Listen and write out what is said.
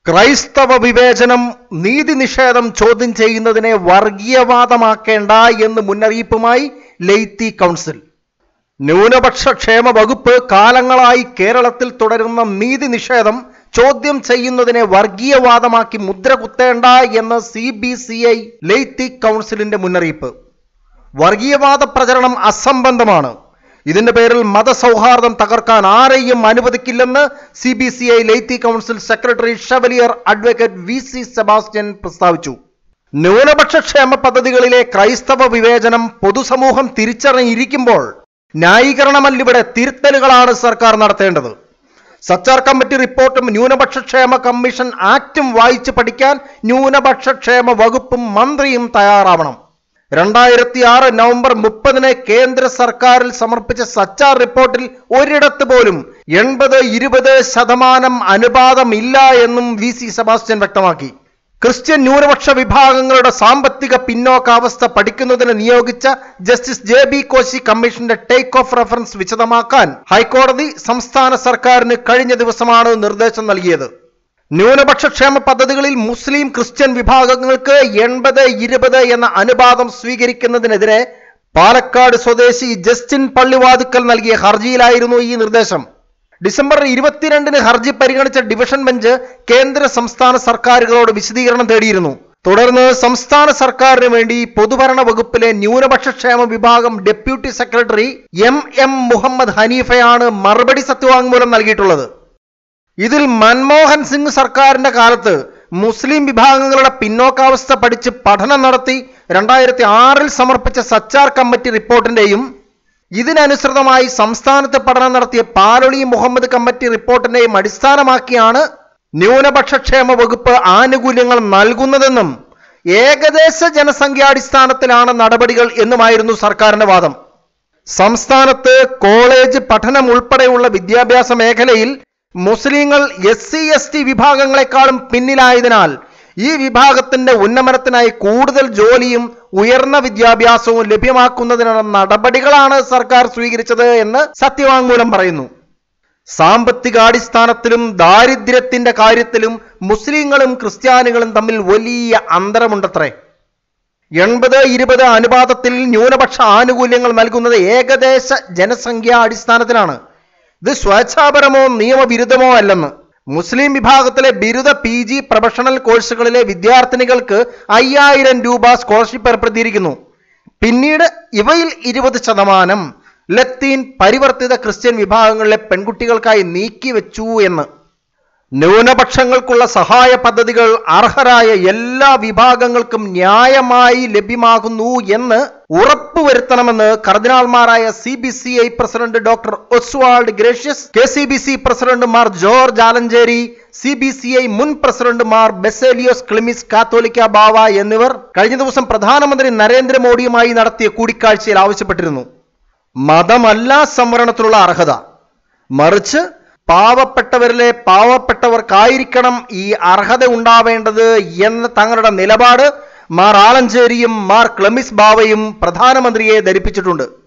ക്രൈസ്തവ വിവേചനം നീതി നിഷേധം ചോദ്യം ചെയ്യുന്നതിനെ വർഗീയവാദമാക്കേണ്ട എന്ന് മുന്നറിയിപ്പുമായി ലെയ്ത്തി കൗൺസിൽ ന്യൂനപക്ഷ ക്ഷേമ വകുപ്പ് കാലങ്ങളായി കേരളത്തിൽ തുടരുന്ന നീതി നിഷേധം ചോദ്യം ചെയ്യുന്നതിനെ വർഗീയവാദമാക്കി മുദ്ര കുത്തേണ്ട എന്ന് C B C I laity കൗൺസിലിന്റെ മുന്നറിയിപ്പ് വർഗീയവാദ പ്രചരണം അസംബന്ധമാണ് ഇതിന്റെ പേരിൽ മതസൗഹാർദ്ദം തകർക്കാൻ ആരെയും അനുവദിക്കില്ലെന്ന് C B C I laity council secretary chevalier advocate V C Sebastian പ്രസ്താവിച്ചു ന്യൂനപക്ഷ ക്ഷേമ പദ്ധതികളിലെ ക്രൈസ്തവ വിവേചനം പൊതുസമൂഹം തിരിച്ചറിഞ്ഞിരിക്കുമ്പോൾ ന്യായീകരണമല്ലിവിടെ തിരുത്തലുകളാണ് സർക്കാർ നടത്തേണ്ടത് സച്ചാർ കമ്മിറ്റി റിപ്പോർട്ടും ന്യൂനപക്ഷ ക്ഷേമ കമ്മീഷൻ ആക്ടും വായിച്ച് പഠിക്കാൻ ന്യൂനപക്ഷ ക്ഷേമ വകുപ്പും മന്ത്രിയും തയ്യാറാവണം രണ്ടായിരത്തി ആറ് നവംബർ മുപ്പതിന് കേന്ദ്ര സർക്കാരിൽ സമർപ്പിച്ച സച്ചാർ റിപ്പോർട്ടിൽ ഒരിടത്ത് പോലും എൺപത് ഇരുപത് ശതമാനം അനുപാതമില്ല എന്നും വി സി സെബാസ്റ്റ്യൻ വ്യക്തമാക്കി ക്രിസ്ത്യൻ ന്യൂനപക്ഷ വിഭാഗങ്ങളുടെ സാമ്പത്തിക പിന്നോക്കാവസ്ഥ പഠിക്കുന്നതിന് നിയോഗിച്ച ജസ്റ്റിസ് ജെ ബി കോശി കമ്മീഷന്റെ ടേക്ക് ഓഫ് റെഫറൻസ് വിശദമാക്കാൻ ഹൈക്കോടതി സംസ്ഥാന സർക്കാരിന് കഴിഞ്ഞ ദിവസമാണ് നിർദ്ദേശം നൽകിയത് ന്യൂനപക്ഷ ക്ഷേമ പദ്ധതികളിൽ മുസ്ലിം ക്രിസ്ത്യൻ വിഭാഗങ്ങൾക്ക് എൺപത് ഇരുപത് എന്ന അനുപാതം സ്വീകരിക്കുന്നതിനെതിരെ പാലക്കാട് സ്വദേശി ജസ്റ്റിൻ പള്ളിവാതുക്കൽ നൽകിയ ഹർജിയിലായിരുന്നു ഈ നിർദ്ദേശം ഡിസംബർ ഇരുപത്തിരണ്ടിന് ഹർജി പരിഗണിച്ച ഡിവിഷൻ ബെഞ്ച് കേന്ദ്ര സംസ്ഥാന സർക്കാരുകളോട് വിശദീകരണം തേടിയിരുന്നു തുടർന്ന് സംസ്ഥാന സർക്കാരിന് വേണ്ടി പൊതുഭരണ വകുപ്പിലെ ന്യൂനപക്ഷ ക്ഷേമ വിഭാഗം deputy secretary M M Muhammad ഹനീഫയാണ് മറുപടി സത്യവാങ്മൂലം നൽകിയിട്ടുള്ളത് ഇതിൽ മൻമോഹൻ സിംഗ് സർക്കാരിന്റെ കാലത്ത് മുസ്ലിം വിഭാഗങ്ങളുടെ പിന്നോക്കാവസ്ഥ പഠിച്ച് പഠനം നടത്തി രണ്ടായിരത്തി ആറിൽ സമർപ്പിച്ച സച്ചാർ കമ്മിറ്റി റിപ്പോർട്ടിന്റെയും ഇതിനനുസൃതമായി സംസ്ഥാനത്ത് പഠനം നടത്തിയ പാലൊളി മുഹമ്മദ് കമ്മിറ്റി റിപ്പോർട്ടിന്റെയും അടിസ്ഥാനമാക്കിയാണ് ന്യൂനപക്ഷ ക്ഷേമ വകുപ്പ് ആനുകൂല്യങ്ങൾ നൽകുന്നതെന്നും ഏകദേശ ജനസംഖ്യാടിസ്ഥാനത്തിലാണ് നടപടികൾ എന്നുമായിരുന്നു സർക്കാരിന്റെ വാദം സംസ്ഥാനത്ത് കോളേജ് പഠനം ഉൾപ്പെടെയുള്ള വിദ്യാഭ്യാസ മേഖലയിൽ മുസ്ലിങ്ങൾ എസ് സി എസ് ടി വിഭാഗങ്ങളെക്കാളും പിന്നിലായതിനാൽ ഈ വിഭാഗത്തിന്റെ ഉന്നമനത്തിനായി കൂടുതൽ ജോലിയും ഉയർന്ന വിദ്യാഭ്യാസവും ലഭ്യമാക്കുന്നതിനുള്ള നടപടികളാണ് സർക്കാർ സ്വീകരിച്ചത് എന്ന് സത്യവാങ്മൂലം പറയുന്നു സാമ്പത്തികാടിസ്ഥാനത്തിലും ദാരിദ്ര്യത്തിന്റെ കാര്യത്തിലും മുസ്ലിങ്ങളും ക്രിസ്ത്യാനികളും തമ്മിൽ വലിയ അന്തരമുണ്ടത്രേ എൺപത് ഇരുപത് അനുപാതത്തിൽ ന്യൂനപക്ഷ ആനുകൂല്യങ്ങൾ നൽകുന്നത് ഏകദേശ ജനസംഖ്യാ അടിസ്ഥാനത്തിലാണ് ഇത് സ്വേച്ഛാപരമോ നിയമവിരുദ്ധമോ അല്ലെന്ന് മുസ്ലിം വിഭാഗത്തിലെ ബിരുദ പി ജി പ്രൊഫഷണൽ കോഴ്സുകളിലെ വിദ്യാർത്ഥിനികൾക്ക് അയ്യായിരം രൂപ സ്കോളർഷിപ്പ് ഏർപ്പെടുത്തിയിരിക്കുന്നു പിന്നീട് ഇവയിൽ ഇരുപത് ശതമാനം ലത്തീൻ പരിവർത്തിത ക്രിസ്ത്യൻ വിഭാഗങ്ങളിലെ പെൺകുട്ടികൾക്കായി നീക്കിവെച്ചു എന്ന് ന്യൂനപക്ഷങ്ങൾക്കുള്ള സഹായ പദ്ധതികൾ അർഹരായ എല്ലാ വിഭാഗങ്ങൾക്കും ന്യായമായി ലഭ്യമാകുന്നു എന്ന് ഉറപ്പുവരുത്തണമെന്ന് കർദിനാൾമാരായ C B C I president doctor Oswald Gracias K C B C president Mar George Alencherry C B C I മുൻ പ്രസിഡന്റ് മാർ ബെസേലിയോസ് ക്ലിമിസ് കാത്തോലിക്ക ബാവ എന്നിവർ കഴിഞ്ഞ ദിവസം പ്രധാനമന്ത്രി നരേന്ദ്രമോദിയുമായി നടത്തിയ കൂടിക്കാഴ്ചയിൽ ആവശ്യപ്പെട്ടിരുന്നു മതമല്ല സംവരണത്തിനുള്ള അർഹത മറിച്ച് പാവപ്പെട്ടവരിലെ പാവപ്പെട്ടവർക്കായിരിക്കണം ഈ അർഹത ഉണ്ടാവേണ്ടത് എന്ന തങ്ങളുടെ നിലപാട് മാർ ആലഞ്ചേരിയും മാർ ക്ലമിസ് ബാവയും പ്രധാനമന്ത്രിയെ ധരിപ്പിച്ചിട്ടുണ്ട്